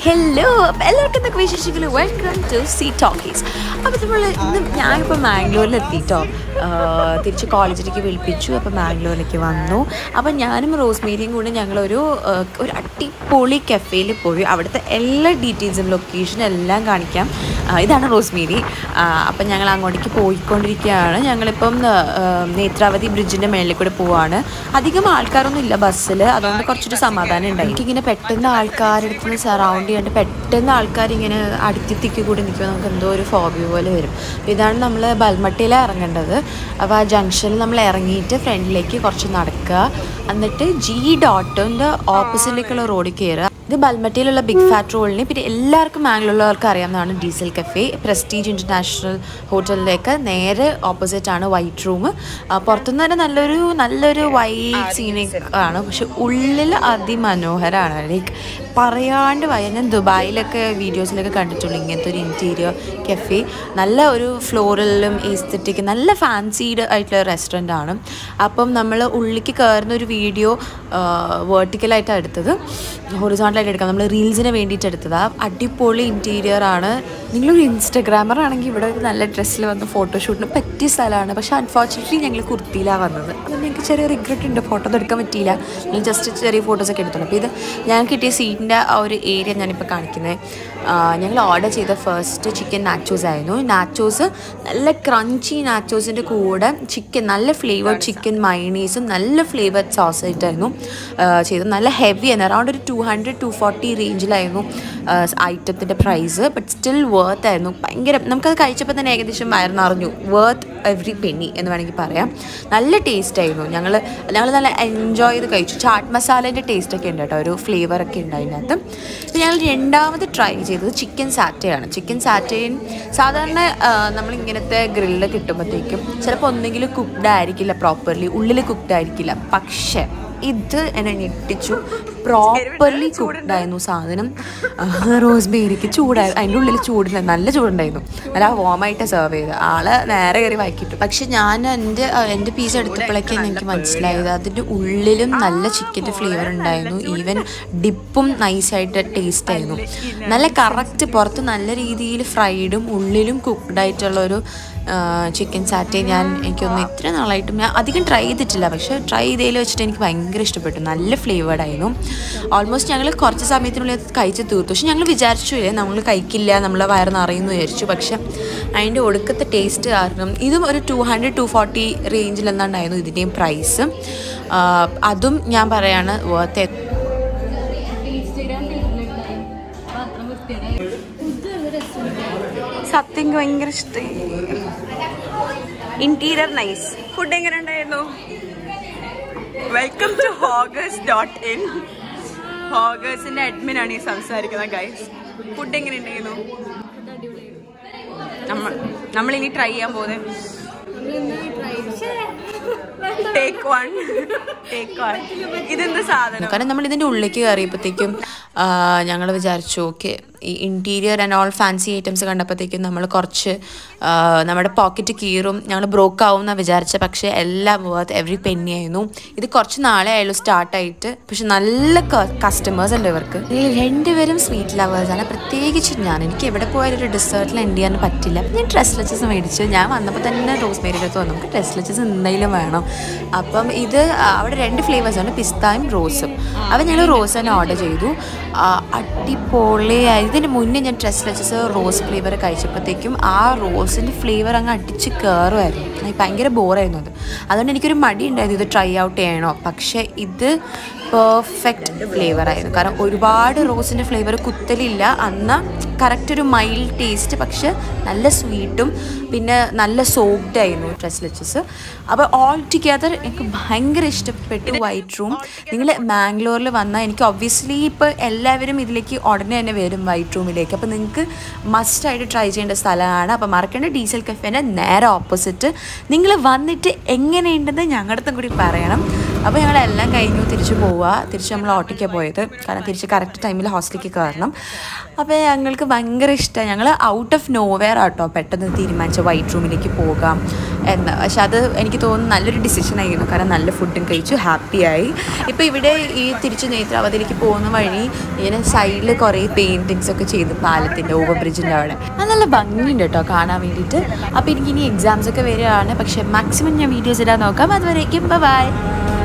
hello അപ്പം എല്ലാവർക്കും എന്തൊക്കെ വിശേഷിക്കൽ വെൽക്കം ടു സി ടോക്കീസ് അപ്പോൾ നമ്മൾ ഇന്ന് ഞാനിപ്പോൾ മാംഗ്ലൂരിൽ എത്തിയിട്ടോ തിരിച്ച് കോളേജിലേക്ക് വിളിപ്പിച്ചു അപ്പോൾ മാംഗ്ലൂരിലേക്ക് വന്നു അപ്പം ഞാനും റോസ്മേരിയും കൂടി ഞങ്ങളൊരു ആ, ഒരു അടിപൊളി കഫേയിൽ പോയി അവിടുത്തെ എല്ലാ ഡീറ്റെയിൽസും ലൊക്കേഷനും എല്ലാം കാണിക്കാം ആ, ഇതാണ് റോസ്മേരി അപ്പം ഞങ്ങൾ അങ്ങോട്ടേക്ക് പോയിക്കൊണ്ടിരിക്കുകയാണ് ഞങ്ങളിപ്പം ആ, ആ, നേത്രാവതി ബ്രിഡ്ജിൻ്റെ മേളിൽ കൂടെ പോവാണ് അധികം ആൾക്കാരൊന്നും ഇല്ല ബസ്സിൽ അതുകൊണ്ട് കുറച്ചൊരു സമാധാനം ഉണ്ടായി എനിക്കിങ്ങനെ പെട്ടെന്ന് ആൾക്കാരുടെ അടുത്ത് നിന്ന് സറൗണ്ട് ചെയ്യാണ്ട് പെട്ടെന്ന് ആൾക്കാർ ഇങ്ങനെ അടുത്തെത്തിക്ക് കൂടി നിൽക്കുമ്പോൾ നമുക്ക് എന്തോ ഒരു ഫോബി പോലെ വരും അപ്പോൾ ഇതാണ് നമ്മൾ ബൽമട്ടിയിലാണ് ഇറങ്ങേണ്ടത് അപ്പോൾ ആ ജംഗ്ഷനിൽ നമ്മൾ ഇറങ്ങിയിട്ട് ഫ്രണ്ടിലേക്ക് കുറച്ച് നടക്കുക എന്നിട്ട് ജി ഡോട്ടിൻ്റെ ഓപ്പോസിറ്റിലേക്കുള്ള റോഡിൽ കയറുക ഇത് ബൽമട്ടിയിലുള്ള ബിഗ് ഫാറ്റ് റോളിന് പിന്നെ എല്ലാവർക്കും മാംഗ്ലൂരിലുള്ളവർക്ക് അറിയാവുന്നതാണ് ഡീസൽ കഫേ പ്രസ്റ്റീജ് ഇൻ്റർനാഷണൽ ഹോട്ടലിലേക്ക് നേരെ ഓപ്പോസിറ്റ് ആണ് വൈറ്റ് റൂം പുറത്തുനിന്ന് തന്നെ നല്ലൊരു നല്ലൊരു വൈറ്റ് സീനിക് ആണ് പക്ഷെ ഉള്ളിൽ അതിമനോഹരമാണ് ലൈക്ക് പറയാണ്ട് വയ്യ ഞാൻ ദുബായിലൊക്കെ വീഡിയോസിലൊക്കെ കണ്ടിട്ടുള്ളൂ ഇങ്ങനത്തെ ഒരു ഇൻറ്റീരിയർ കഫേ നല്ല ഒരു ഫ്ലോറലും എസ്തറ്റിക് നല്ല ഫാൻസീഡ് ആയിട്ടുള്ള റെസ്റ്റോറൻ്റ് ആണ് അപ്പം നമ്മൾ ഉള്ളിലേക്ക് കയറുന്ന ഒരു വീഡിയോ വേർട്ടിക്കലായിട്ടാണ് എടുത്തത് ഹൊറിസോണ്ടലായിട്ട് എടുക്കാം നമ്മൾ റീൽസിന് വേണ്ടിയിട്ട് എടുത്തതാണ് അടിപൊളി ഇൻറ്റീരിയർ ആണ് നിങ്ങളൊരു ഇൻസ്റ്റഗ്രാമർ ആണെങ്കിൽ ഇവിടെ ഒരു നല്ല ഡ്രസ്സിൽ വന്ന് ഫോട്ടോഷൂട്ടിന് പറ്റിയ സ്ഥലമാണ് പക്ഷേ അൺഫോർച്ചുനേറ്റ്ലി ഞങ്ങൾ കുർത്തിയിലാണ് വന്നത് അതുകൊണ്ട് എനിക്ക് ചെറിയ റിഗ്രറ്റ് ഉണ്ട് ഫോട്ടോ എടുക്കാൻ പറ്റിയില്ല ഞാൻ ജസ്റ്റ് ചെറിയ ഫോട്ടോസൊക്കെ എടുത്തുള്ളൂ അപ്പോൾ ഇത് ഞാൻ കിട്ടിയ സീറ്റിൻ്റെ ആ ഒരു ഏരിയ ഞാനിപ്പോൾ കാണിക്കുന്നത് ഞങ്ങൾ ഓർഡർ ചെയ്ത ഫസ്റ്റ് ചിക്കൻ നാച്ചോസ് ആയിരുന്നു നാച്ചോസ് നല്ല ക്രഞ്ചി നാച്ചോസിൻ്റെ കൂടെ ചിക്കൻ നല്ല ഫ്ലേവേർഡ് ചിക്കൻ മൈനീസും നല്ല ഫ്ലേവേർഡ് സോസ് ആയിട്ടായിരുന്നു ചെയ്തത് നല്ല ഹെവി ആയിരുന്നു അറൗണ്ട് ഒരു ടു ഹൺഡ്രഡ് ടു ഫോർട്ടി റേഞ്ചിലായിരുന്നു ഐറ്റത്തിൻ്റെ പ്രൈസ് ബട്ട് സ്റ്റിൽ വർത്ത് ആയിരുന്നു ഭയങ്കര നമുക്കത് കഴിച്ചപ്പോൾ തന്നെ ഏകദേശം വയറ് നിറഞ്ഞു വർത്ത് എവറി പെന്നി എന്ന് വേണമെങ്കിൽ പറയാം നല്ല ടേസ്റ്റ് ആയിരുന്നു ഞങ്ങൾ ഞങ്ങൾ നല്ല എൻജോയ് ചെയ്ത് കഴിച്ചു ചാട്ട് മസാലേൻ്റെ ടേസ്റ്റ് ഒക്കെ ഉണ്ട് കേട്ടോ ഒരു ഫ്ലേവർ ഒക്കെ ഉണ്ട് അതിനകത്ത് പിന്നെ ഞങ്ങൾ രണ്ടാമത് ട്രൈ ചെയ്തത് ചിക്കൻ സാറ്റയാണ് ചിക്കൻ സാറ്റയും സാധാരണ ആ, നമ്മൾ ഇങ്ങനത്തെ ഗ്രില്ല് കിട്ടുമ്പോഴത്തേക്കും ചിലപ്പോൾ ഒന്നെങ്കിലും കുക്ക്ഡ് ആയിരിക്കില്ല പ്രോപ്പർലി ഉള്ളിൽ കുക്ക്ഡ് ആയിരിക്കില്ല പക്ഷേ ഇത് എന്നെ ഞെട്ടിച്ചു പ്രോപ്പർലി കുക്ക്ഡ് ആയിരുന്നു സാധനം റോസ്ബേരിക്ക് ചൂടായി അതിൻ്റെ ഉള്ളിൽ ചൂടില്ല നല്ല ചൂടുണ്ടായിരുന്നു നല്ല വോമായിട്ട് സെർവ് ചെയ്ത് ആള് നേരെ കയറി വായിക്കിട്ടു പക്ഷെ ഞാൻ എൻ്റെ എൻ്റെ പീസ് എടുത്തപ്പോഴേക്കാണ് എനിക്ക് മനസ്സിലായത് അതിൻ്റെ ഉള്ളിലും നല്ല ചിക്കൻ്റെ ഫ്ലേവർ ഉണ്ടായിരുന്നു ഈവൻ ഡിപ്പും നൈസായിട്ട് ടേസ്റ്റ് ആയിരുന്നു നല്ല കറക്റ്റ് പുറത്ത് നല്ല രീതിയിൽ ഫ്രൈഡും ഉള്ളിലും കുക്ക്ഡ് ആയിട്ടുള്ള ഒരു ചിക്കൻ സാറ്റേ ഞാൻ എനിക്കൊന്ന് ഇത്ര നാളായിട്ടും ഞാൻ അധികം ട്രൈ ചെയ്തിട്ടില്ല പക്ഷേ ട്രൈ ചെയ്തതിൽ വെച്ചിട്ട് എനിക്ക് ഭയങ്കര ഇഷ്ടപ്പെട്ടു നല്ല ഫ്ലേവേർഡ് ആയിരുന്നു ഓൾമോസ്റ്റ് ഞങ്ങൾ കുറച്ച് സമയത്തിനുള്ളിൽ അത് കഴിച്ച് തീർത്തു പക്ഷെ ഞങ്ങൾ വിചാരിച്ചു ഇല്ലേ നമ്മൾ കഴിക്കില്ല നമ്മൾ വയറ് നിറയുന്നു വിചാരിച്ചു പക്ഷെ അതിൻ്റെ ഒടുക്കത്തെ ടേസ്റ്റ് കാരണം ഇതും ഒരു ടു ഹൺഡ്രഡ് ടു ഫോർട്ടി റേഞ്ചിൽ എന്താണ്ടായിരുന്നു ഇതിൻ്റെയും പ്രൈസ് അതും ഞാൻ പറയാണ് വർത്ത് സത്യം എനിക്ക് ഭയങ്കര ഇഷ്ടമായി ഇന്റീരിയർ നൈസ് ഫുഡ് എങ്ങനെ ഉണ്ടായിരുന്നു welcome to hoggers dot in ഹോഗേഴ്സിന്റെ അഡ്മിൻ ആണ് ഈ സംസാരിക്കുന്നത് ഗൈസ് ഫുഡ് എങ്ങനെ ഉണ്ടായിരുന്നു നമ്മൾ നമ്മൾ ഇനി ട്രൈ ചെയ്യാൻ പോകുന്നത് ടേക്ക് വൺ ടേക്ക് വൺ ഇതെന്ത് സാധനം കാരണം നമ്മൾ ഇതിന്റെ ഉള്ളിലേക്ക് കയറിയപ്പോഴത്തേക്കും ഞങ്ങൾ വിചാരിച്ചു ഓക്കെ ഈ interior and all fancy items കണ്ടപ്പോഴത്തേക്കും നമ്മൾ കുറച്ച് ആ, നമ്മുടെ പോക്കറ്റ് കീറും ഞങ്ങൾ ബ്രോക്ക് ആവും എന്നാണ് വിചാരിച്ചത് പക്ഷേ എല്ലാം വർത്ത് എവറി പെന്നി ആയിരുന്നു ഇത് കുറച്ച് നാളെ ആയുള്ളൂ സ്റ്റാർട്ടായിട്ട് പക്ഷെ നല്ല കസ്റ്റമേഴ്സ് ഉണ്ട് ഇവർക്ക് ഇതിൽ രണ്ടുപേരും സ്വീറ്റ് ലവേഴ്സാണ് പ്രത്യേകിച്ച് ഞാൻ എനിക്ക് എവിടെ പോയാലും ഒരു ഡെസേർട്ടിൽ എൻഡ് ചെയ്യാൻ പറ്റില്ല ഞാൻ ഡ്രസ് ലച്ചസ് മേടിച്ചു ഞാൻ വന്നപ്പോൾ തന്നെ റോസ് മേരി അടുത്ത് വന്നു നമുക്ക് ഡ്രസ് ലച്ചസ് എന്തായാലും വേണം അപ്പം ഇത് ആ, അവിടെ രണ്ട് ഫ്ലേവേഴ്സാണ് പിസ്തായും റോസും അപ്പം ഞങ്ങൾ റോസ് തന്നെ ഓർഡർ ചെയ്തു ആ, അടിപൊളിയായി ഇതിന് മുന്നേ ഞാൻ ഡ്രസ് ലച്ചസ് റോസ് ഫ്ലേവർ കഴിച്ചപ്പോഴത്തേക്കും ആ റോസിൻ്റെ ഫ്ലേവർ അങ്ങ് അടിച്ച് കയറുമായിരുന്നു എനിക്ക് ഭയങ്കര ബോറായിരുന്നു അത് അതുകൊണ്ട് എനിക്കൊരു മടി ഉണ്ടായിരുന്നു ഇത് ട്രൈ ഔട്ട് ചെയ്യണോ പക്ഷേ ഇത് പെർഫെക്റ്റ് ഫ്ലേവർ ആയിരുന്നു കാരണം ഒരുപാട് റോസിൻ്റെ ഫ്ലേവർ കുത്തലില്ല അന്ന് കറക്റ്റ് ഒരു മൈൽഡ് ടേസ്റ്റ് പക്ഷെ നല്ല സ്വീറ്റും പിന്നെ നല്ല സോഫ്റ്റ് ആയിരുന്നു ഡ്രസ് ലച്ചസ് അപ്പോൾ ഓൾ ടുഗെദർ എനിക്ക് ഭയങ്കര ഇഷ്ടപ്പെട്ടു വൈറ്റ് റൂം നിങ്ങൾ മാംഗ്ലൂരിൽ വന്നാൽ എനിക്ക് ഒബ്വിയസ്ലി ഇപ്പോൾ എല്ലാവരും ഇതിലേക്ക് ഉടനെ തന്നെ വരും വൈറ്റ് റൂമിലേക്ക് അപ്പോൾ നിങ്ങൾക്ക് മസ്റ്റായിട്ട് ട്രൈ ചെയ്യേണ്ട സ്ഥലമാണ് അപ്പോൾ മറക്കേണ്ട ഡീസൽ കഫേൻ്റെ നേരെ ഓപ്പോസിറ്റ് നിങ്ങൾ വന്നിട്ട് എങ്ങനെയുണ്ടെന്ന് ഞങ്ങളുടെ അടുത്തും കൂടി പറയണം അപ്പോൾ ഞങ്ങളെല്ലാം കഴിഞ്ഞു തിരിച്ചു പോവുക തിരിച്ച് നമ്മൾ ഓട്ടോയ്ക്കാണ് പോയത് കാരണം തിരിച്ച് കറക്റ്റ് ടൈമിൽ ഹോസ്റ്റലിലേക്ക് കയറണം അപ്പോൾ ഞങ്ങൾക്ക് ഭയങ്കര ഇഷ്ടമാണ് ഞങ്ങൾ ഔട്ട് ഓഫ് നോവെയർ ആട്ടോ പെട്ടെന്ന് തീരുമാനിച്ച വൈറ്റ് റൂമിലേക്ക് പോകാം എന്ന് പക്ഷെ അത് എനിക്ക് തോന്നുന്നു നല്ലൊരു ഡിസിഷൻ ആയിരുന്നു കാരണം നല്ല ഫുഡും കഴിച്ചു ഹാപ്പിയായി ഇപ്പോൾ ഇവിടെ ഈ തിരിച്ച് നേത്രാവതിയിലേക്ക് പോകുന്ന വഴി ഇങ്ങനെ സൈഡിൽ കുറേ പെയിൻറ്റിങ്സ് ഒക്കെ ചെയ്തു പാലത്തിൻ്റെ ഓവർ ബ്രിഡ്ജിൻ്റെ അവിടെ അത് നല്ല ഭംഗിയുണ്ട് കേട്ടോ കാണാൻ വേണ്ടിയിട്ട് അപ്പോൾ എനിക്ക് ഇനി എക്സാംസ് ഒക്കെ വരികയാണ് പക്ഷേ മാക്സിമം ഞാൻ വീഡിയോസ് ഇടാൻ നോക്കാം അതുവരേക്കും ബൈ